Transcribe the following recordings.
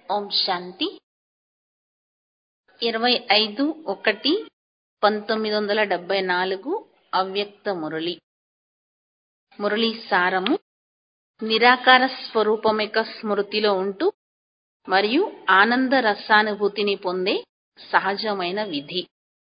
ఓం శాంతి ఇరవై ఐదు ఒకటి పంతొమ్మిది వందల డెబ్బై నాలుగు అవ్యక్త మురళి మురళి సారము నిరాకార స్వరూపం యొక్క స్మృతిలో ఉంటూ మరియు ఆనంద రసానుభూతిని పొందే సహజమైన విధి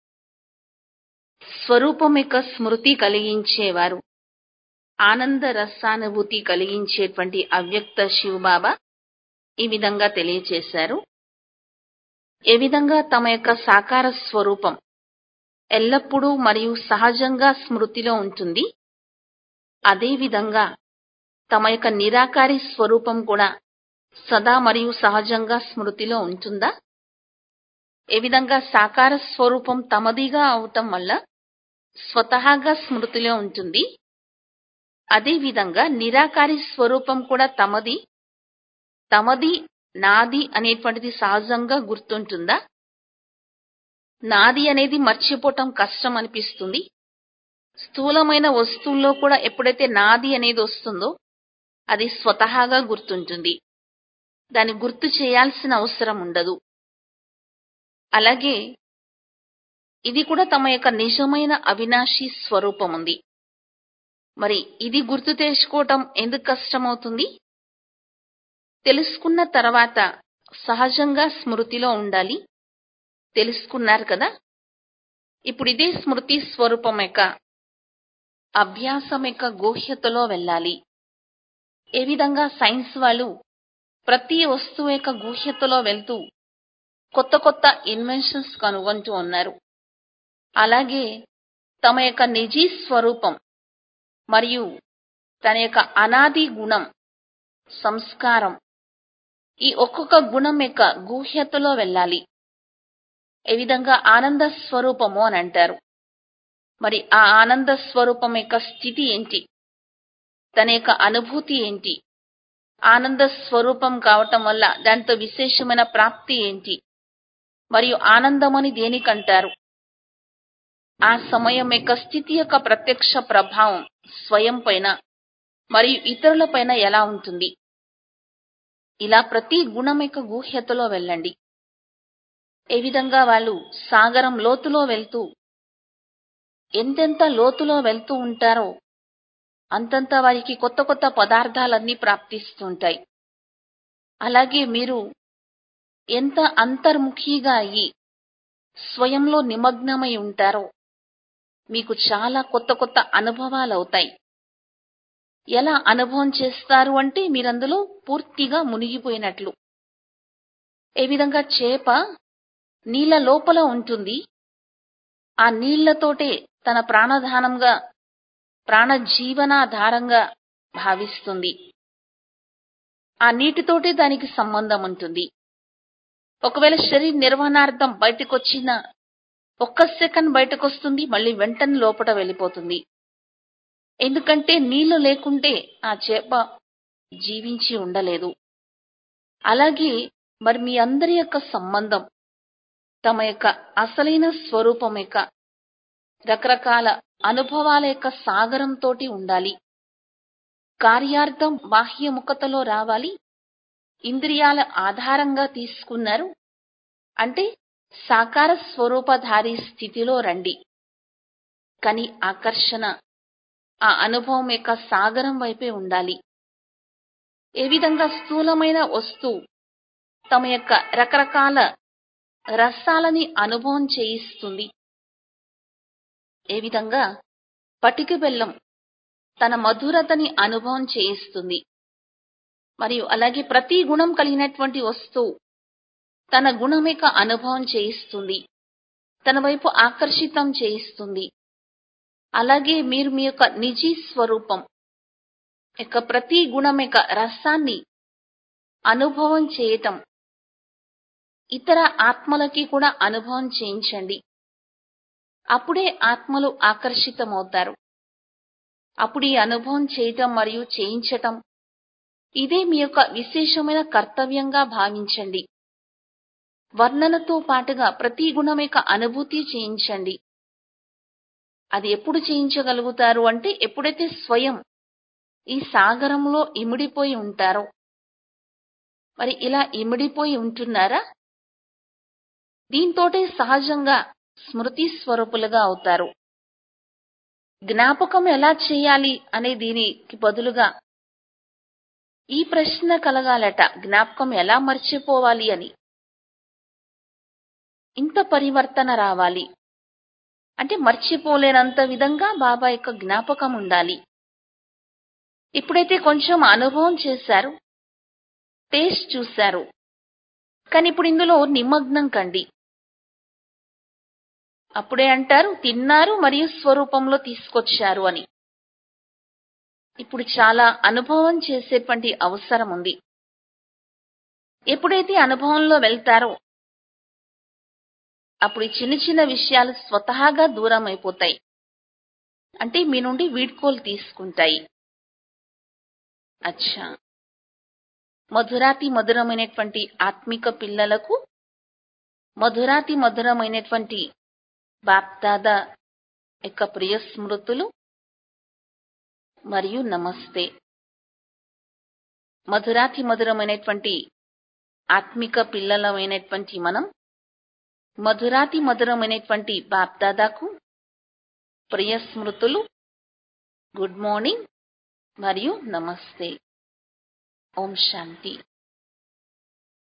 స్వరూపం యొక్క స్మృతి కలిగించేవారు ఆనంద రసానుభూతి కలిగించేటువంటి అవ్యక్త శివబాబా ఈ విధంగా తెలియచేశారు ఏ విధంగా తమ యొక్క సాకార స్వరూపం ఎల్లప్పుడూ మరియు సహజంగా స్మృతిలో ఉంటుంది అదేవిధంగా తమ యొక్క నిరాకారి స్వరూపం కూడా సదా మరియు సహజంగా స్మృతిలో ఉంటుందా ఏ విధంగా సాకార స్వరూపం తమదిగా అవటం వల్ల స్వతహాగా స్మృతిలో ఉంటుంది అదేవిధంగా నిరాకారి స్వరూపం కూడా తమది తమది నాది అనేటువంటిది సహజంగా గుర్తుంటుందా నాది అనేది మర్చిపోవటం కష్టం అనిపిస్తుంది స్థూలమైన వస్తువుల్లో కూడా ఎప్పుడైతే నాది అనేది వస్తుందో అది స్వతహాగా గుర్తుంటుంది దాన్ని గుర్తు చేయాల్సిన అవసరం ఉండదు అలాగే ఇది కూడా తమ యొక్క నిజమైన అవినాశి స్వరూపం ఉంది మరి ఇది గుర్తు తెచ్చుకోవటం ఎందుకు కష్టమవుతుంది తెలుసుకున్న తర్వాత సహజంగా స్మృతిలో ఉండాలి తెలుసుకున్నారు కదా ఇప్పుడు ఇదే స్మృతి స్వరూపం యొక్క అభ్యాసం యొక్క గోహ్యతలో వెళ్ళాలి ఏ విధంగా సైన్స్ వాళ్ళు ప్రతి వస్తువు యొక్క గూహ్యతలో వెళ్తూ కొత్త కొత్త ఇన్వెన్షన్స్ కనుగొంటూ ఉన్నారు అలాగే తమ యొక్క నిజీ స్వరూపం మరియు తన యొక్క అనాది గుణం సంస్కారం ఈ ఒక్కొక్క గుణం యొక్క గూహ్యతలో వెళ్ళాలి ఏ విధంగా ఆనంద స్వరూపము అని అంటారు మరి ఆ ఆనంద స్వరూపం యొక్క స్థితి ఏంటి తన యొక్క అనుభూతి ఏంటి ఆనంద స్వరూపం కావటం వల్ల దాంతో విశేషమైన ప్రాప్తి ఏంటి మరియు ఆనందమని దేనికంటారు ఆ సమయం యొక్క స్థితి యొక్క ప్రత్యక్ష ప్రభావం స్వయం పైన మరియు ఇతరుల పైన ఎలా ఉంటుంది ఇలా ప్రతి గుణం యొక్క గూహ్యతలో వెళ్ళండి ఏ విధంగా వాళ్ళు సాగరం లోతులో వెళ్తూ ఎంతెంత లోతులో వెళ్తూ ఉంటారో అంతంత వారికి కొత్త కొత్త పదార్థాలన్నీ ప్రాప్తిస్తుంటాయి అలాగే మీరు ఎంత అంతర్ముఖిగా అయ్యి స్వయంలో నిమగ్నమై ఉంటారో మీకు చాలా కొత్త కొత్త అనుభవాలు అవుతాయి ఎలా అనుభవం చేస్తారు అంటే మీరందులో పూర్తిగా మునిగిపోయినట్లు ఏ విధంగా చేప నీళ్ళ లోపల ఉంటుంది ఆ నీళ్లతోటే తన ప్రాణధానంగా ప్రాణజీవనాధారంగా భావిస్తుంది ఆ నీటితోటే దానికి సంబంధం ఉంటుంది ఒకవేళ శరీర నిర్వహణార్థం బయటకు వచ్చిన ఒక్క సెకండ్ బయటకు వస్తుంది మళ్ళీ వెంటనే లోపల వెళ్ళిపోతుంది ఎందుకంటే నీళ్లు లేకుంటే ఆ చేప జీవించి ఉండలేదు అలాగే మరి మీ అందరి యొక్క సంబంధం తమ యొక్క అసలైన స్వరూపం యొక్క రకరకాల అనుభవాల యొక్క సాగరంతో ఉండాలి కార్యార్థం బాహ్యముఖతలో రావాలి ఇంద్రియాల ఆధారంగా తీసుకున్నారు అంటే సాకార స్వరూపధారి స్థితిలో రండి కానీ ఆకర్షణ ఆ అనుభవం యొక్క సాగరం వైపే ఉండాలి ఏ విధంగా స్థూలమైన వస్తువు తమ యొక్క రకరకాల రసాలని అనుభవం చేయిస్తుంది ఏ విధంగా పటిక బెల్లం తన మధురతని అనుభవం చేయిస్తుంది మరియు అలాగే ప్రతి గుణం కలిగినటువంటి వస్తువు తన గుణం యొక్క అనుభవం చేయిస్తుంది తన వైపు ఆకర్షితం చేయిస్తుంది అలాగే మీరు మీ యొక్క నిజీ స్వరూపం యొక్క ప్రతి గుణం యొక్క రసాన్ని అనుభవం చేయటం ఇతర ఆత్మలకి కూడా అనుభవం చేయించండి అప్పుడే ఆత్మలు ఆకర్షితమవుతారు అప్పుడు ఈ అనుభవం చేయటం మరియు చేయించటం ఇదే మీ యొక్క విశేషమైన కర్తవ్యంగా భావించండి వర్ణనతో పాటుగా ప్రతి గుణం యొక్క అనుభూతి చేయించండి అది ఎప్పుడు చేయించగలుగుతారు అంటే ఎప్పుడైతే స్వయం ఈ సాగరంలో ఇమిడిపోయి ఉంటారో మరి ఇలా ఇమిడిపోయి ఉంటున్నారా దీంతోటే సహజంగా స్మృతి స్వరూపులుగా అవుతారు జ్ఞాపకం ఎలా చేయాలి అనే దీనికి బదులుగా ఈ ప్రశ్న కలగాలట జ్ఞాపకం ఎలా మర్చిపోవాలి అని ఇంత పరివర్తన రావాలి అంటే మర్చిపోలేనంత విధంగా బాబా యొక్క జ్ఞాపకం ఉండాలి ఇప్పుడైతే కొంచెం అనుభవం చేశారు టేస్ట్ చూశారు కానీ ఇప్పుడు ఇందులో నిమగ్నం కండి అప్పుడే అంటారు తిన్నారు మరియు స్వరూపంలో తీసుకొచ్చారు అని ఇప్పుడు చాలా అనుభవం చేసేటువంటి అవసరం ఉంది ఎప్పుడైతే అనుభవంలో వెళ్తారో అప్పుడు ఈ చిన్న చిన్న విషయాలు స్వతహాగా దూరం అయిపోతాయి అంటే మీ నుండి వీడ్కోలు తీసుకుంటాయి అచ్చా మధురాతి మధురమైనటువంటి ఆత్మిక పిల్లలకు మధురాతి మధురమైనటువంటి బాప్దాదా యొక్క ప్రియ స్మృతులు మరియు నమస్తే మధురాతి మధురమైనటువంటి ఆత్మిక పిల్లలమైనటువంటి మనం మధురాతి మధురమైనటువంటి బాప్దాదాకు ప్రియ స్మృతులు గుడ్ మార్నింగ్ మరియు నమస్తే ఓం శాంతి